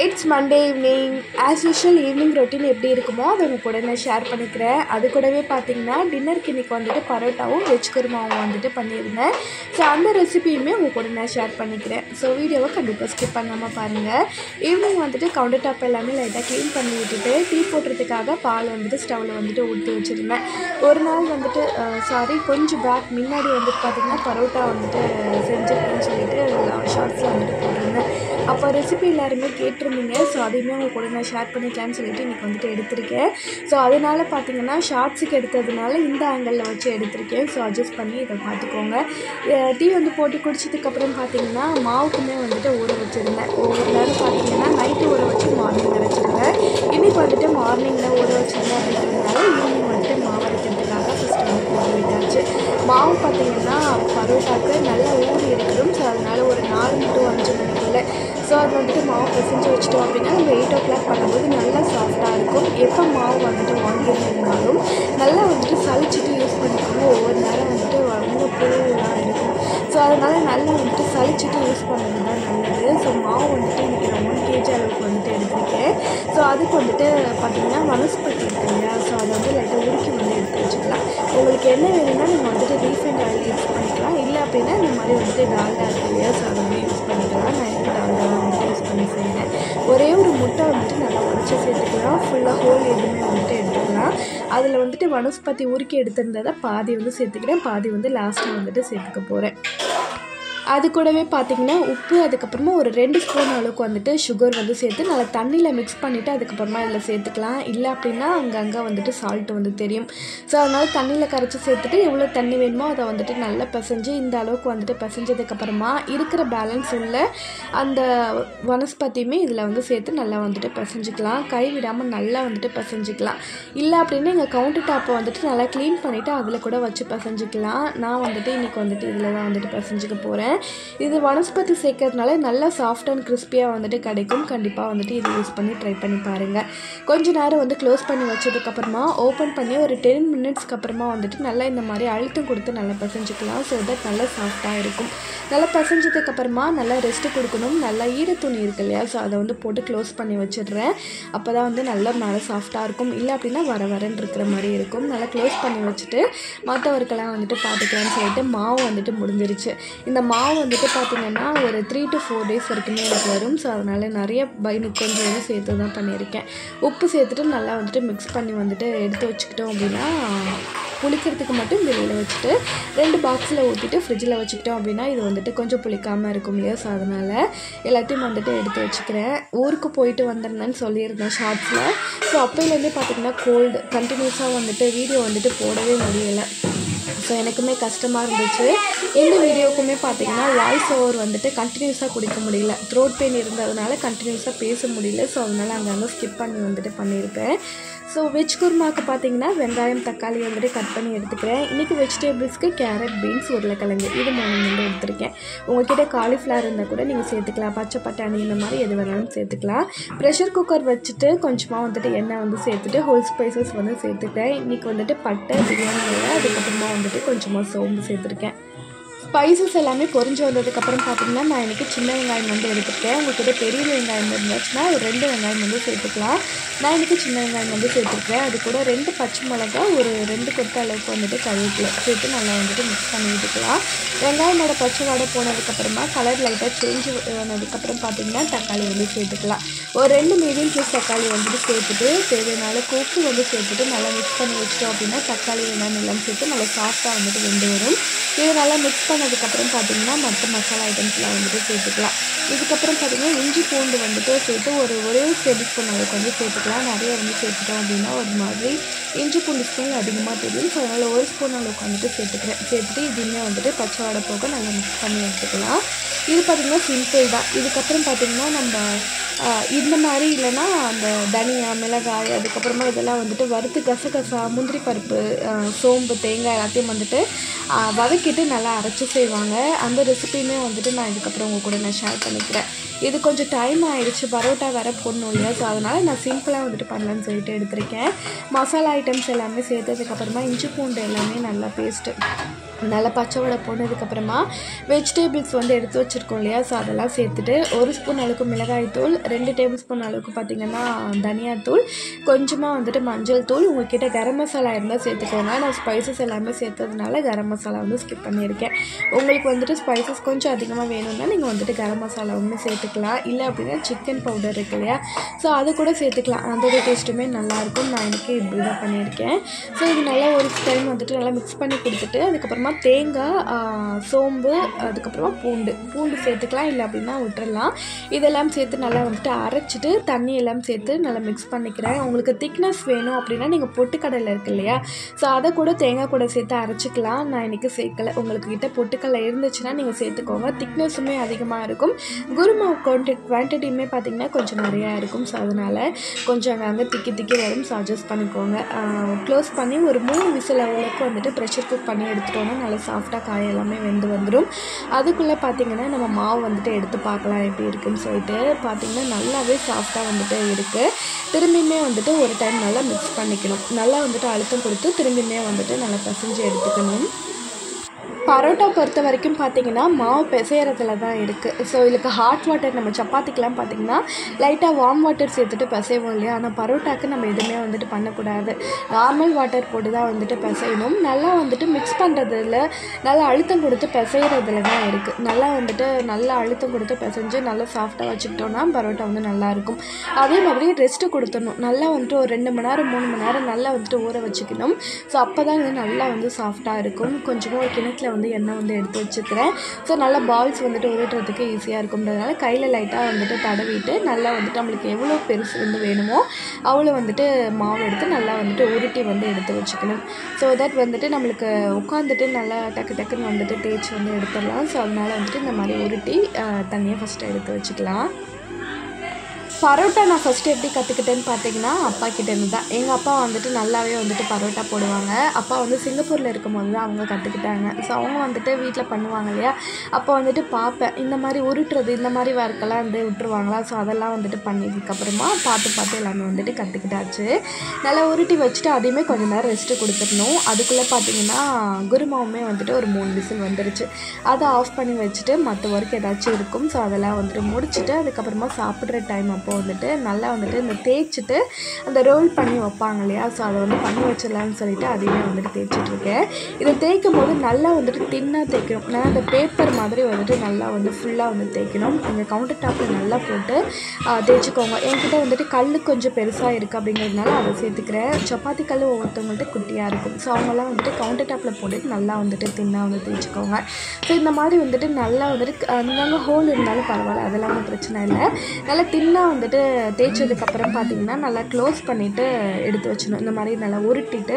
it's Monday evening as usual evening routine எப்படி இருக்குமோ அதை உங்கள் கூட நான் ஷேர் பண்ணிக்கிறேன் அது கூடவே பார்த்தீங்கன்னா டின்னருக்கு இன்றைக்கி வந்துட்டு பரோட்டாவும் வெஜ் குருமாவும் வந்துட்டு பண்ணியிருந்தேன் ஸோ அந்த ரெசிபியுமே உங்கள் கூட நான் ஷேர் பண்ணிக்கிறேன் ஸோ வீடியோவை கண்டிப்பாக ஸ்கிப் பண்ணாமல் பாருங்கள் ஈவினிங் வந்துட்டு கவுண்டர் டாப் எல்லாமே லைட்டாக க்ளீன் பண்ணி விட்டுட்டு டீ போடுறதுக்காக பால் வந்துட்டு ஸ்டவ்வில் வந்துட்டு ஊற்றி வச்சுருந்தேன் ஒரு நாள் வந்துட்டு சாரி கொஞ்சம் பேக் முன்னாடி வந்துட்டு பார்த்திங்கன்னா பரோட்டா வந்துட்டு செஞ்சுருக்கேன்னு சொல்லிட்டு ஷார்ட்ஸில் வந்துட்டு போட்டிருந்தேன் அப்போ ரெசிபி எல்லாருமே கேட்டிருந்தீங்க ஸோ அதையுமே உங்கள் கூட நான் ஷேர் பண்ணிக்கலாம்னு சொல்லிட்டு இன்றைக்கி வந்துட்டு எடுத்திருக்கேன் ஸோ அதனால் பார்த்தீங்கன்னா ஷார்ட்ஸுக்கு எடுத்ததுனால இந்த ஆங்கிளில் வச்சு எடுத்திருக்கேன் ஸோ அட்ஜஸ்ட் பண்ணி இதை பார்த்துக்கோங்க டீ வந்து போட்டு குடிச்சதுக்கப்புறம் பார்த்தீங்கன்னா மாவுக்குமே வந்துட்டு ஊற வச்சுருந்தேன் ஒவ்வொரு நேரம் பார்த்தீங்கன்னா நைட்டு ஊற வச்சு மார்னிங் அரைச்சிருந்தேன் இன்றைக்கி வந்துட்டு மார்னிங்கில் ஊற வச்சுருந்தேன் அப்படின்றதுனால ஈவினிங் வந்துட்டு மாவு அரைக்கிறதுக்காக ஃபஸ்ட்டு வந்து போட விட்டாச்சு மாவு பார்த்தீங்கன்னா பரோட்டாக்கு நல்லா ஊறி இருக்கணும் ஸோ அதனால் ஒரு நாலு டு அஞ்சு மணிக்குள்ளே ஸோ அது வந்துட்டு மாவு பிசைஞ்சு வச்சிட்டோம் அப்படின்னா நம்ம எயிட் ஓ கிளாக் பண்ணும்போது நல்லா சாஃப்டாக இருக்கும் எப்போ மாவு வந்துட்டு வாங்கியிருந்தாலும் நல்லா வந்துட்டு சளிச்சிட்டு யூஸ் பண்ணிக்கோங்க ஒவ்வொரு நேரம் வந்துட்டு ரொம்ப புழுலாம் இருக்கும் ஸோ அதனால் நல்லா வந்துட்டு சளிச்சிட்டு யூஸ் பண்ணுறது தான் நல்லது ஸோ மாவு வந்துட்டு இன்றைக்கி நான் ஒன் கேஜி அளவுக்கு வந்துட்டு எடுத்திருக்கேன் ஸோ அதுக்கு வந்துட்டு பார்த்திங்கன்னா வனஸ்பதி இருக்கு இல்லையா ஸோ அதை வந்து லைட்டாக உருக்கி வந்து எடுத்து வச்சுக்கலாம் உங்களுக்கு என்ன வேணும்னா நீங்கள் வந்துட்டு ரீஃபைண்ட் ஆயில் யூஸ் பண்ணிக்கலாம் இல்லை அப்படின்னா இந்த மாதிரி வந்துட்டு டால்டா இருக்கு இல்லையா ஸோ அதை வந்து யூஸ் பண்ணிக்கலாம் நான் எனக்கு டால்டா வந்துட்டு யூஸ் பண்ணி செய்கிறேன் ஒரே ஒரு முட்டை வந்துட்டு நல்லா உடச்சி சேர்த்துக்கலாம் ஃபுல்லாக ஹோல் எதுவுமே வந்துட்டு எடுத்துக்கலாம் அதில் வந்துட்டு வனஸ்பதி உருக்கி எடுத்திருந்ததை பாதி வந்து சேர்த்துக்கிறேன் பாதி வந்து லாஸ்ட்டாக வந்துட்டு சேர்த்துக்க போகிறேன் அது கூடவே பார்த்திங்கன்னா உப்பு அதுக்கப்புறமா ஒரு ரெண்டு ஸ்பூன் அளவுக்கு வந்துட்டு சுகர் வந்து சேர்த்து நல்லா தண்ணியில் மிக்ஸ் பண்ணிவிட்டு அதுக்கப்புறமா இதில் சேர்த்துக்கலாம் இல்லை அப்படின்னா அங்கங்கே வந்துட்டு சால்ட்டு வந்து தெரியும் ஸோ அதனால் தண்ணியில் கரைச்சி சேர்த்துட்டு எவ்வளோ தண்ணி வேணுமோ அதை வந்துட்டு நல்லா பிசைஞ்சு இந்த அளவுக்கு வந்துட்டு பிசைஞ்சதுக்கப்புறமா இருக்கிற பேலன்ஸ் உள்ள அந்த வனஸ்பதியுமே இதில் வந்து சேர்த்து நல்லா வந்துட்டு பிசைஞ்சிக்கலாம் கை விடாமல் நல்லா வந்துட்டு பிசைஞ்சிக்கலாம் இல்லை அப்படின்னா எங்கள் கவுண்டர் டாப்பை வந்துட்டு நல்லா க்ளீன் பண்ணிவிட்டு அதில் கூட வச்சு பிசைஞ்சிக்கலாம் நான் வந்துட்டு இன்றைக்கி வந்துட்டு இதில் தான் வந்துட்டு பிசைஞ்சிக்க போகிறேன் இது வனஸ்பதி சேர்க்கறதுனால நல்லா சாஃப்ட் அண்ட் கிறிஸ்பியாக வந்துட்டு கிடைக்கும் கண்டிப்பாக வந்துட்டு இது யூஸ் பண்ணி ட்ரை பண்ணி பாருங்கள் கொஞ்ச நேரம் வந்து க்ளோஸ் பண்ணி வச்சதுக்கப்புறமா ஓப்பன் பண்ணி ஒரு டென் மினிட்ஸ்க்கு அப்புறமா வந்துட்டு நல்லா இந்த மாதிரி அழுத்தம் கொடுத்து நல்லா பிசைஞ்சிக்கலாம் ஸோ தட் நல்லா சாஃப்டாக இருக்கும் நல்லா பிசைஞ்சதுக்கப்புறமா நல்லா ரெஸ்ட்டு கொடுக்கணும் நல்லா ஈரத்துணி இருக்கு இல்லையா ஸோ அதை வந்து போட்டு க்ளோஸ் பண்ணி வச்சிடுறேன் அப்போ தான் வந்து நல்லா மேலே சாஃப்டாக இருக்கும் இல்லை அப்படின்னா வர வரன்னு இருக்கிற மாதிரி இருக்கும் நல்லா க்ளோஸ் பண்ணி வச்சுட்டு மற்ற ஒர்க்கெல்லாம் வந்துட்டு பார்த்துக்கலாம்னு சொல்லிட்டு மாவு வந்துட்டு முடிஞ்சிருச்சு இந்த மாவு வந்துட்டு பார்த்திங்கன்னா ஒரு த்ரீ டு ஃபோர் டேஸ் வரைக்குமே எனக்கு வரும் ஸோ அதனால் நிறைய பைனுக்கு கொஞ்சம் இது சேர்த்து தான் பண்ணியிருக்கேன் உப்பு சேர்த்துட்டு நல்லா வந்துட்டு மிக்ஸ் பண்ணி வந்துட்டு எடுத்து வச்சுக்கிட்டோம் அப்படின்னா புளிக்கிறதுக்கு மட்டும் வெளியில் வச்சுட்டு ரெண்டு பாக்ஸில் ஊற்றிட்டு ஃப்ரிட்ஜில் வச்சுக்கிட்டோம் அப்படின்னா இது வந்துட்டு கொஞ்சம் புளிக்காமல் இருக்கும் இல்லையா ஸோ அதனால் எல்லாத்தையும் வந்துட்டு எடுத்து வச்சுக்கிறேன் ஊருக்கு போயிட்டு வந்திருந்தேன்னு சொல்லியிருந்தேன் ஷார்ட்ஸில் ஸோ அப்போலேருந்தே பார்த்திங்கன்னா கோல்டு கண்டினியூஸாக வந்துட்டு வீடியோ வந்துட்டு போடவே முடியலை ஸோ எனக்குமே கஷ்டமாக இருந்துச்சு எந்த வீடியோக்குமே பார்த்தீங்கன்னா வாய்ஸ் ஓவர் வந்துட்டு கண்டினியூஸாக கொடுக்க முடியல த்ரோட் பெயின் இருந்ததுனால கண்டினியூஸாக பேச முடியல ஸோ அதனால் அங்கங்கே ஸ்கிப் பண்ணி வந்துட்டு பண்ணியிருப்பேன் ஸோ வெஜ் குருமாக்கு பார்த்தீங்கன்னா வெங்காயம் தக்காளி வந்துட்டு கட் பண்ணி எடுத்துக்கிறேன் இன்றைக்கி வெஜிடபிள்ஸ்க்கு கேரட் பீன்ஸ் உருளைக்கிழங்கு இது மூணு வந்து எடுத்திருக்கேன் உங்ககிட்ட காலிஃப்ளவர் இருந்தால் கூட நீங்கள் சேர்த்துக்கலாம் பச்சை பட்டாணி இந்த மாதிரி எது வேணாலும் சேர்த்துக்கலாம் ப்ரெஷர் குக்கர் வச்சுட்டு கொஞ்சமாக வந்துட்டு எண்ணெய் வந்து சேர்த்துட்டு ஹோல் ஸ்பைசஸ் வந்து சேர்த்துக்கிறேன் இன்றைக்கி வந்துட்டு பட்டை பிரியாணி அதுக்கப்புறமா வந்துட்டு கொஞ்சமாக சோம்பு சேர்த்துருக்கேன் ஸ்பைசஸ் எல்லாமே பொரிஞ்சு வந்ததுக்கப்புறம் பார்த்தீங்கன்னா நான் இன்றைக்கி சின்ன வெங்காயம் வந்து எடுத்துக்கிட்டேன் உங்கள்கிட்ட பெரிய வெங்காயம் இருந்துச்சுன்னா ஒரு ரெண்டு வெங்காயம் வந்து சேர்த்துக்கலாம் நான் இன்றைக்கி சின்ன வெங்காயம் வந்து சேர்த்துருக்கேன் அது கூட ரெண்டு பச்சை மிளகா ஒரு ரெண்டு கொத்த அளவுக்கு வந்துட்டு கருவேப்பிலை சேர்த்து நல்லா வந்துட்டு மிக்ஸ் பண்ணி விட்டுக்கலாம் வெங்காயமோட பச்சை வாடை போனதுக்கப்புறமா கலர் லைட்டாக சேஞ்ச் ஆனதுக்கப்புறம் பார்த்தீங்கன்னா தக்காளி வந்து சேர்த்துக்கலாம் ஒரு ரெண்டு மீடியம் சைஸ் தக்காளி வந்துட்டு சேர்த்துட்டு தேவையான அளவுக்கு உப்பு வந்து சேர்த்துட்டு நல்லா மிக்ஸ் பண்ணி வச்சிட்டோம் அப்படின்னா தக்காளி வெங்காயம் எல்லாம் சேர்த்து நல்லா சாஃப்டாக வந்துட்டு வெந்து வரும் இது நல்லா மிக்ஸ் பண்ணதுக்கப்புறம் பார்த்தீங்கன்னா மற்ற மசாலா ஐட்டம்ஸ்லாம் வந்துட்டு சேர்த்துக்கலாம் இதுக்கப்புறம் பார்த்தீங்கன்னா இஞ்சி பூண்டு வந்துட்டு சேர்த்து ஒரு ஒரே டேபிள் ஸ்பூன் அளவுக்கு வந்து சேர்த்துக்கலாம் நிறைய வந்து சேர்த்துட்டோம் அப்படின்னா ஒரு மாதிரி இஞ்சி பூண்டு ஸ்மெல் அதிகமாக தெரியும் ஸோ அதனால் ஒரு ஸ்பூன் அளவுக்கு வந்துட்டு சேர்த்துக்கிறேன் சேர்த்துட்டு இதுவுமே வந்துட்டு பச்சை வாடை போக நல்லா மிக்ஸ் பண்ணி எடுத்துக்கலாம் இது பார்த்திங்கன்னா சிம்பிள் தான் இதுக்கப்புறம் பார்த்திங்கன்னா நம்ம இந்த மாதிரி இல்லைன்னா அந்த தனியா மிளகாய் அதுக்கப்புறமா இதெல்லாம் வந்துட்டு வறுத்து கசகசா முந்திரி பருப்பு சோம்பு தேங்காய் எல்லாத்தையும் வந்துட்டு வதக்கிட்டு நல்லா அரைச்சி செய்வாங்க அந்த ரெசிபியுமே வந்துட்டு நான் இதுக்கப்புறம் உங்கள் கூட நான் ஷேர் பண்ணிக்கிறேன் இது கொஞ்சம் டைம் ஆயிடுச்சு பரோட்டா வேற போடணும் இல்லையா ஸோ அதனால் நான் சிம்பிளாக வந்துட்டு பண்ணலான்னு சொல்லிட்டு எடுத்திருக்கேன் மசாலா ஐட்டம்ஸ் எல்லாமே சேர்த்ததுக்கப்புறமா இஞ்சி பூண்டு எல்லாமே நல்லா பேஸ்ட்டு நல்லா பச்சை வடை போனதுக்கப்புறமா வெஜிடபிள்ஸ் வந்து எடுத்து வச்சுருக்கோம் இல்லையா ஸோ அதெல்லாம் சேர்த்துட்டு ஒரு ஸ்பூன் அளவுக்கு மிளகாய்த்தூள் ரெண்டு டேபிள் ஸ்பூன் அளவுக்கு பார்த்திங்கன்னா தனியாத்தூள் கொஞ்சமாக வந்துட்டு மஞ்சள் தூள் உங்ககிட்ட கரம் மசாலா இருந்தால் சேர்த்துக்கோங்க நான் ஸ்பைசஸ் எல்லாமே சேர்த்ததுனால கரம் மசாலா வந்து ஸ்கிப் பண்ணியிருக்கேன் உங்களுக்கு வந்துட்டு ஸ்பைசஸ் கொஞ்சம் அதிகமாக வேணும்னா நீங்கள் வந்துட்டு கரம் மசாலா ஒன்று சேர்த்துக்கலாம் இல்லை அப்படின்னா சிக்கன் பவுடர் இருக்கு இல்லையா ஸோ அது கூட சேர்த்துக்கலாம் அதோட டேஸ்ட்டுமே நல்லாயிருக்கும் நான் எனக்கு இப்படி தான் பண்ணியிருக்கேன் ஸோ இது நல்லா ஒரு டைம் வந்துட்டு நல்லா மிக்ஸ் பண்ணி கொடுத்துட்டு அதுக்கப்புறமா தேங்காய் ஆ, சோம்பு அதுக்கப்புறமா பூண்டு பூண்டு சேர்த்துக்கலாம் இல்லை அப்படின்னா விட்டுறலாம் இதெல்லாம் சேர்த்து நல்லா வந்துட்டு அரைச்சிட்டு தண்ணி எல்லாம் சேர்த்து நல்லா மிக்ஸ் பண்ணிக்கிறேன் உங்களுக்கு திக்னஸ் வேணும் அப்படின்னா நீங்கள் பொட்டுக்கடலை இருக்கு இல்லையா ஸோ அதை கூட தேங்காய் கூட சேர்த்து அரைச்சிக்கலாம் நான் இன்றைக்கி சேர்க்கலை உங்களுக்கு கிட்ட பொட்டுக்கடலை இருந்துச்சுன்னா நீங்கள் சேர்த்துக்கோங்க திக்னஸுமே அதிகமாக இருக்கும் குருமா குவான்டி குவான்டிட்டியுமே பார்த்திங்கன்னா கொஞ்சம் நிறையா இருக்கும் ஸோ அதனால் கொஞ்சம் அங்கங்கே திக்கி திக்கி வரும் ஸோ அட்ஜஸ்ட் பண்ணிக்கோங்க க்ளோஸ் பண்ணி ஒரு மூணு விசில் அளவுக்கு வந்துட்டு ப்ரெஷர் குக் பண்ணி எடுத்துட்டோன்னா நல்லா சாஃப்டாக காய் எல்லாமே வெந்து வந்துடும் அதுக்குள்ளே பார்த்தீங்கன்னா நம்ம மாவு வந்துட்டு எடுத்து பார்க்கலாம் எப்படி இருக்குன்னு சொல்லிட்டு பார்த்தீங்கன்னா நல்லாவே சாஃப்டாக வந்துட்டு இருக்குது திரும்பியுமே வந்துட்டு ஒரு டைம் நல்லா மிக்ஸ் பண்ணிக்கணும் நல்லா வந்துட்டு அழுத்தம் கொடுத்து திரும்பியுமே வந்துட்டு நல்லா பிசைஞ்சு எடுத்துக்கணும் பரோட்டா பொறுத்த வரைக்கும் பார்த்தீங்கன்னா மாவு பிசையறதுல தான் இருக்குது ஸோ இதுக்கு ஹாட் வாட்டர் நம்ம சப்பாத்திக்கெலாம் பார்த்தீங்கன்னா லைட்டாக வார்ம் வாட்டர் சேர்த்துட்டு பிசைவோம் இல்லையா ஆனால் பரோட்டாக்கு நம்ம எதுவுமே வந்துட்டு பண்ணக்கூடாது நார்மல் வாட்டர் போட்டு தான் வந்துட்டு பிசையணும் நல்லா வந்துட்டு மிக்ஸ் பண்ணுறதுல நல்லா அழுத்தம் கொடுத்து பிசைகிறதுல தான் இருக்குது நல்லா வந்துட்டு நல்லா அழுத்தம் கொடுத்து பிசைஞ்சு நல்லா சாஃப்டாக வச்சுக்கிட்டோன்னா பரோட்டா வந்து நல்லாயிருக்கும் அதே மாதிரி ரெஸ்ட்டு கொடுத்துடணும் நல்லா வந்துட்டு ஒரு ரெண்டு மணி நேரம் மூணு மணி நேரம் நல்லா வந்துட்டு ஊற வச்சுக்கணும் ஸோ அப்போ தான் வந்து நல்லா வந்து சாஃப்டாக இருக்கும் கொஞ்சமாக ஒரு கிணத்துல வந்து எண்ணெய் வந்து எடுத்து வச்சுக்கிறேன் ஸோ நல்லா பால்ஸ் வந்துட்டு உருட்டுறதுக்கு ஈஸியாக இருக்கும்ன்றதுனால கையில் லைட்டாக வந்துட்டு தடவிட்டு நல்லா வந்துட்டு நம்மளுக்கு எவ்வளோ பெருசு வந்து வேணுமோ அவ்வளோ வந்துட்டு மாவு எடுத்து நல்லா வந்துட்டு உருட்டி வந்து எடுத்து வச்சுக்கணும் ஸோ தட் வந்துட்டு நம்மளுக்கு உட்காந்துட்டு நல்லா டக்கு டக்குன்னு வந்துட்டு தேய்ச்சி வந்து எடுத்துடலாம் ஸோ அதனால வந்துட்டு இந்த மாதிரி உருட்டி தண்ணியை ஃபஸ்ட்டு எடுத்து வச்சுக்கலாம் பரோட்டா நான் ஃபஸ்ட்டு எப்படி கற்றுக்கிட்டேன்னு பார்த்தீங்கன்னா அப்பா கிட்டேருந்து தான் எங்கள் அப்பா வந்துட்டு நல்லாவே வந்துட்டு பரோட்டா போடுவாங்க அப்பா வந்து சிங்கப்பூரில் இருக்கும்போது தான் அவங்க கற்றுக்கிட்டாங்க ஸோ அவங்க வந்துட்டு வீட்டில் பண்ணுவாங்க இல்லையா அப்போ வந்துட்டு பார்ப்பேன் இந்த மாதிரி உருட்டுறது இந்த மாதிரி ஒர்க்கெல்லாம் வந்து விட்டுருவாங்களா ஸோ அதெல்லாம் வந்துட்டு பண்ணதுக்கப்புறமா பார்த்து பார்த்து எல்லாமே வந்துட்டு கற்றுக்கிட்டாச்சு நல்லா உருட்டி வச்சுட்டு அதையுமே கொஞ்சம் நேரம் ரெஸ்ட்டு கொடுத்துடணும் அதுக்குள்ளே பார்த்தீங்கன்னா குருமாவுமே வந்துட்டு ஒரு மூணு விசில் வந்துருச்சு அதை ஆஃப் பண்ணி வச்சுட்டு மற்ற ஒர்க் ஏதாச்சும் இருக்கும் ஸோ அதெல்லாம் வந்துட்டு முடிச்சுட்டு அதுக்கப்புறமா சாப்பிட்ற டைம் அப்போ வந்துட்டு நல்லா வந்துட்டு இந்த தேய்ச்சிட்டு அந்த ரோல் பண்ணி வைப்பாங்க இல்லையா ஸோ அதை வந்து பண்ணி வச்சிடலாம்னு சொல்லிட்டு அதையுமே வந்துட்டு தேய்ச்சிட்ருக்கேன் இதை தேய்க்கும் போது நல்லா வந்துட்டு தின்னாக தேய்க்கணும் நான் அந்த பேப்பர் மாதிரி வந்துட்டு நல்லா வந்து ஃபுல்லாக வந்து தேய்க்கணும் இந்த கவுண்டர் டாப்பில் நல்லா போட்டு ஆ, தேய்ச்சிக்கோங்க என்கிட்ட வந்துட்டு கல் கொஞ்சம் பெருசாக இருக்குது அப்படிங்கிறதுனால அதை சேர்த்துக்கிறேன் சப்பாத்தி கல் ஒவ்வொருத்தவங்கள்ட்ட குட்டியாக இருக்கும் ஸோ அவங்கெல்லாம் வந்துட்டு கவுண்டர் டாப்பில் போட்டு நல்லா வந்துட்டு தின்னாக வந்து தேய்ச்சிக்கோங்க ஸோ இந்த மாதிரி வந்துட்டு நல்லா வந்துட்டு அங்கங்கே ஹோல் இருந்தாலும் பரவாயில்ல அதெல்லாம் ஒன்றும் பிரச்சனை இல்லை நல்லா தின்னாக வந்துட்டு தேய்ச்சதுக்கப்புறம் பார்த்தீங்கன்னா நல்லா க்ளோஸ் பண்ணிவிட்டு எடுத்து வச்சிடணும் இந்த மாதிரி நல்லா உருட்டிட்டு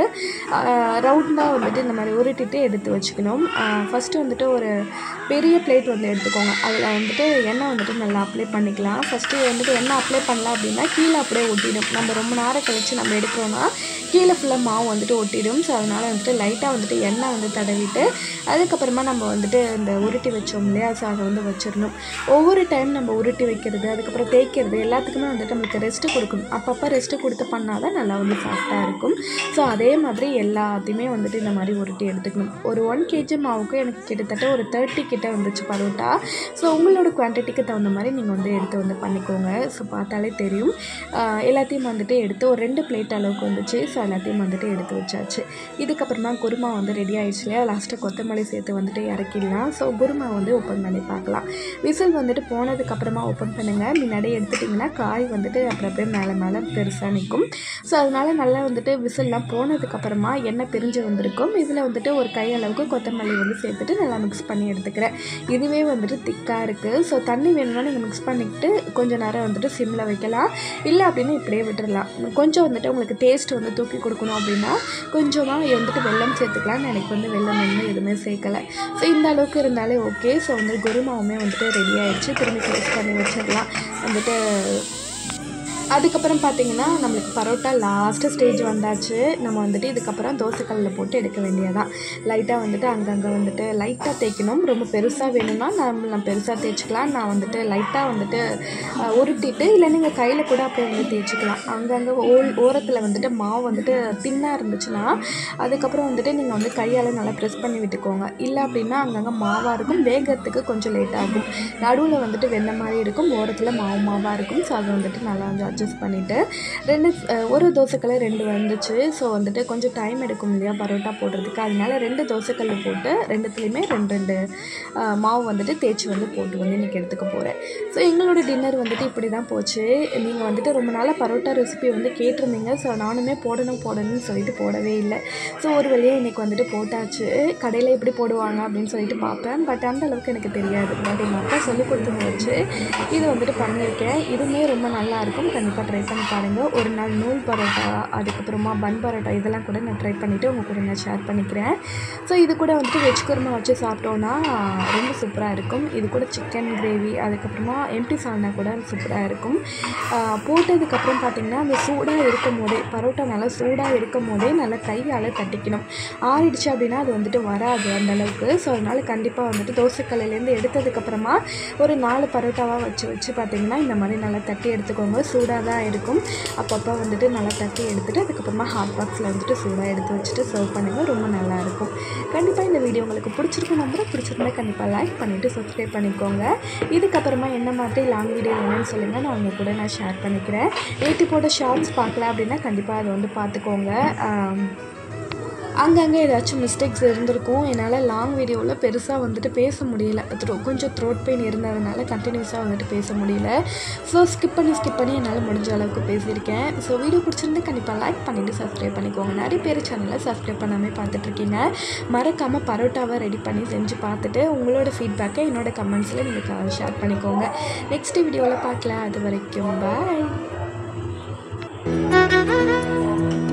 ரவுண்டாக வந்துட்டு இந்த மாதிரி உருட்டிட்டு எடுத்து வச்சுக்கணும் ஃபஸ்ட்டு வந்துட்டு ஒரு பெரிய பிளேட் வந்து எடுத்துக்கோங்க அதில் வந்துட்டு எண்ணெய் வந்துட்டு நல்லா அப்ளை பண்ணிக்கலாம் ஃபஸ்ட்டு வந்துட்டு எண்ணெய் அப்ளை பண்ணலாம் அப்படின்னா கீழே அப்படியே ஒட்டிடும் நம்ம ரொம்ப நேரம் கழித்து நம்ம எடுக்கிறோன்னா கீழே ஃபுல்லாக மாவு வந்துட்டு ஒட்டிடும் ஸோ அதனால் வந்துட்டு லைட்டாக வந்துட்டு எண்ணெய் வந்து தடவிட்டு அதுக்கப்புறமா நம்ம வந்துட்டு இந்த உருட்டி வச்சோம் இல்லையா ஸோ அதை வந்து வச்சிடணும் ஒவ்வொரு டைம் நம்ம உருட்டி வைக்கிறது அதுக்கப்புறம் தேய்க்கிறது எல்லாத்துக்குமே வந்துட்டு நம்மளுக்கு ரெஸ்ட்டு கொடுக்கணும் அப்பப்போ ரெஸ்ட்டு கொடுத்து பண்ணால் தான் நல்லா வந்து சாஃப்டாக இருக்கும் ஸோ அதே மாதிரி எல்லாத்தையுமே வந்துட்டு இந்த மாதிரி உருட்டி எடுத்துக்கணும் ஒரு ஒன் கேஜி மாவுக்கு எனக்கு கிட்டத்தட்ட ஒரு தேர்ட்டி கிட்ட வந்துச்சு பரோட்டா ஸோ உங்களோட குவான்டிட்டிக்கு தகுந்த மாதிரி நீங்கள் வந்து எடுத்து வந்து பண்ணிக்கோங்க ஸோ பார்த்தாலே தெரியும் ஆஹ் எல்லாத்தையும் வந்துட்டு எடுத்து ஒரு ரெண்டு பிளேட் அளவுக்கு வந்துச்சு ஸோ எல்லாத்தையும் வந்துட்டு எடுத்து வச்சாச்சு இதுக்கப்புறமா குருமா வந்து ரெடி ஆயிடுச்சு இல்லையா லாஸ்ட்டு கொத்தமல்லி சேர்த்து வந்துட்டு இறக்கிடலாம் ஸோ குருமா வந்து ஓப்பன் பண்ணி பார்க்கலாம் விசில் வந்துட்டு போனதுக்கப்புறமா ஓப்பன் பண்ணுங்கள் முன்னாடியே எடுத்துட்டிங்கன்னா காய் வந்துட்டு அப்புறம் அப்படியே மேலே மேலே பெருசாக நிற்கும் ஸோ அதனால நல்லா வந்துட்டு விசில்லாம் போனதுக்கப்புறமா எண்ணெய் பிரிஞ்சு வந்திருக்கும் இதில் வந்துட்டு ஒரு கை அளவுக்கு கொத்தமல்லி வந்து சேர்த்துட்டு நல்லா மிக்ஸ் பண்ணி எடுத்துக்கிறேன் இதுவே வந்துட்டு திக்காக இருக்குது ஸோ தண்ணி வேணும்னா நீங்கள் மிக்ஸ் பண்ணிக்கிட்டு கொஞ்சம் நேரம் வந்துட்டு சிம்மில் வைக்கலாம் இல்லை அப்படின்னா இப்படியே விட்டுறலாம் கொஞ்சம் வந்துட்டு உங்களுக்கு டேஸ்ட் வந்து தூக்கி கொடுக்கணும் அப்படின்னா கொஞ்சமாக வந்துட்டு வெல்லம் சேர்த்துக்கலாம் எனக்கு வந்து வெல்லம் வந்து எதுவுமே சேர்க்கலை ஸோ இந்த அளவுக்கு இருந்தாலே ஓகே ஸோ வந்து குருமாவுமே வந்துட்டு ரெடி ஆயிடுச்சு திரும்பி க்ளோஸ் பண்ணி வச்சிடலாம் வந்துட்டு அதுக்கப்புறம் பார்த்தீங்கன்னா நம்மளுக்கு பரோட்டா லாஸ்ட்டு ஸ்டேஜ் வந்தாச்சு நம்ம வந்துட்டு இதுக்கப்புறம் தோசைக்கல்லில் போட்டு எடுக்க வேண்டியதான் லைட்டாக வந்துட்டு அங்கங்கே வந்துட்டு லைட்டாக தேய்க்கணும் ரொம்ப பெருசாக வேணும்னா நம்ம நம்ம பெருசாக தேய்ச்சிக்கலாம் நான் வந்துட்டு லைட்டாக வந்துட்டு அஹ், உருட்டிட்டு இல்லை நீங்கள் கையில் கூட அப்படியே வந்து தேய்ச்சிக்கலாம் அங்கங்கே ஓல் ஓரத்தில் வந்துட்டு மாவு வந்துட்டு தின்னாக இருந்துச்சுன்னா அதுக்கப்புறம் வந்துட்டு நீங்கள் வந்து கையால் நல்லா ப்ரெஸ் பண்ணி விட்டுக்கோங்க இல்லை அப்படின்னா அங்கங்கே மாவாக இருக்கும் வேகிறதுக்கு கொஞ்சம் லேட் ஆகும் நடுவில் வந்துட்டு வெண்ண மாதிரி இருக்கும் ஓரத்தில் மாவு மாவாக இருக்கும் ஸோ அதை வந்துட்டு நல்லா வந்து அட்ஜஸ்ட் பண்ணிவிட்டு ரெண்டு அஹ், ஒரு தோசைக்கல்ல ரெண்டு வந்துச்சு ஸோ வந்துட்டு கொஞ்சம் டைம் எடுக்கும் இல்லையா பரோட்டா போடுறதுக்கு அதனால ரெண்டு தோசைக்கல் போட்டு ரெண்டுத்துலேயுமே ரெண்டு ரெண்டு அஹ், மாவு வந்துட்டு தேய்ச்சி வந்து போட்டு வந்து இன்றைக்கி எடுத்துக்க போகிறேன் ஸோ எங்களோட டின்னர் வந்துட்டு இப்படி தான் போச்சு நீங்கள் வந்துட்டு ரொம்ப நாளாக பரோட்டா ரெசிபி வந்து கேட்டிருந்தீங்க ஸோ நானுமே போடணும் போடணும்னு சொல்லிட்டு போடவே இல்லை ஸோ ஒரு வழியாக இன்றைக்கி வந்துட்டு போட்டாச்சு கடையில் எப்படி போடுவாங்க அப்படின்னு சொல்லிட்டு பார்ப்பேன் பட் அந்த அளவுக்கு எனக்கு தெரியாது பட் எங்கள் அப்பா சொல்லி கொடுத்தது வச்சு இது வந்துட்டு பண்ணியிருக்கேன் இதுவுமே ரொம்ப நல்லா இருக்கும் கண்டிப்பாக ட்ரை பண்ணி பாருங்கள் ஒரு நாள் நூல் பரோட்டா அதுக்கப்புறமா பன் பரோட்டா இதெல்லாம் கூட நான் ட்ரை பண்ணிவிட்டு உங்கள் கூட நான் ஷேர் பண்ணிக்கிறேன் ஸோ இது கூட வந்துட்டு வெஜ் குருமா வச்சு சாப்பிட்டோன்னா ரொம்ப சூப்பராக இருக்கும் இது கூட சிக்கன் கிரேவி அதுக்கப்புறமா எம்டி சால்னா கூட சூப்பராக இருக்கும் ஆஹ் போட்டதுக்கப்புறம் பார்த்திங்கன்னா அந்த சூடாக இருக்கும் போதே பரோட்டா நல்லா சூடாக இருக்கும் போதே நல்லா கையால் தட்டிக்கணும் ஆறிடுச்சு அப்படின்னா அது வந்துட்டு வராது அந்த அளவுக்கு ஸோ அதனால் கண்டிப்பாக வந்துட்டு தோசைக்கல்லேருந்து எடுத்ததுக்கப்புறமா ஒரு நாலு பரோட்டாவாக வச்சு வச்சு பார்த்திங்கன்னா இந்த மாதிரி நல்லா தட்டி எடுத்துக்கோங்க சூடாக தான் இருக்கும் அப்பப்போ வந்துட்டு நல்லா தட்டி எடுத்துகிட்டு அதுக்கப்புறமா ஹாட் பாக்ஸில் வந்துட்டு சூடாக எடுத்து வச்சுட்டு சர்வ் பண்ணுங்கள் ரொம்ப நல்லாயிருக்கும் கண்டிப்பாக இந்த வீடியோ உங்களுக்கு பிடிச்சிருக்கும் நம்புறேன் பிடிச்சிருந்தா கண்டிப்பாக லைக் பண்ணிவிட்டு சப்ஸ்கிரைப் பண்ணிக்கோங்க இதுக்கப்புறமா என்ன மாதிரி லாங் வீடியோ வேணும்னு சொல்லுங்கள் நான் உங்கள் கூட நான் ஷேர் பண்ணிக்கிறேன் நேற்று போட்ட ஷார்ட்ஸ் பார்க்கல அப்படின்னா கண்டிப்பாக அதை வந்து பார்த்துக்கோங்க ஆம், அங்கங்கே ஏதாச்சும் மிஸ்டேக்ஸ் இருந்திருக்கும் என்னால் லாங் வீடியோவில் பெருசாக வந்துட்டு பேச முடியல thro- கொஞ்சம் த்ரோட் பெயின் இருந்ததுனால கண்டினியூஸாக வந்துட்டு பேச முடியல ஸோ ஸ்கிப் பண்ணி ஸ்கிப் பண்ணி என்னால் முடிஞ்ச அளவுக்கு பேசியிருக்கேன் ஸோ வீடியோ பிடிச்சிருந்து கண்டிப்பாக லைக் பண்ணிவிட்டு சப்ஸ்கிரைப் பண்ணிக்கோங்க நிறைய பேர் சேனலை சப்ஸ்கிரைப் பண்ணாமல் பார்த்துட்ருக்கீங்க மறக்காமல் பரோட்டாவை ரெடி பண்ணி செஞ்சு பார்த்துட்டு உங்களோட ஃபீட்பேக்கை என்னோட கமெண்ட்ஸில் நீங்கள் ஷேர் பண்ணிக்கோங்க நெக்ஸ்ட் வீடியோவில் பார்க்கலாம் அது வரைக்கும் பாய்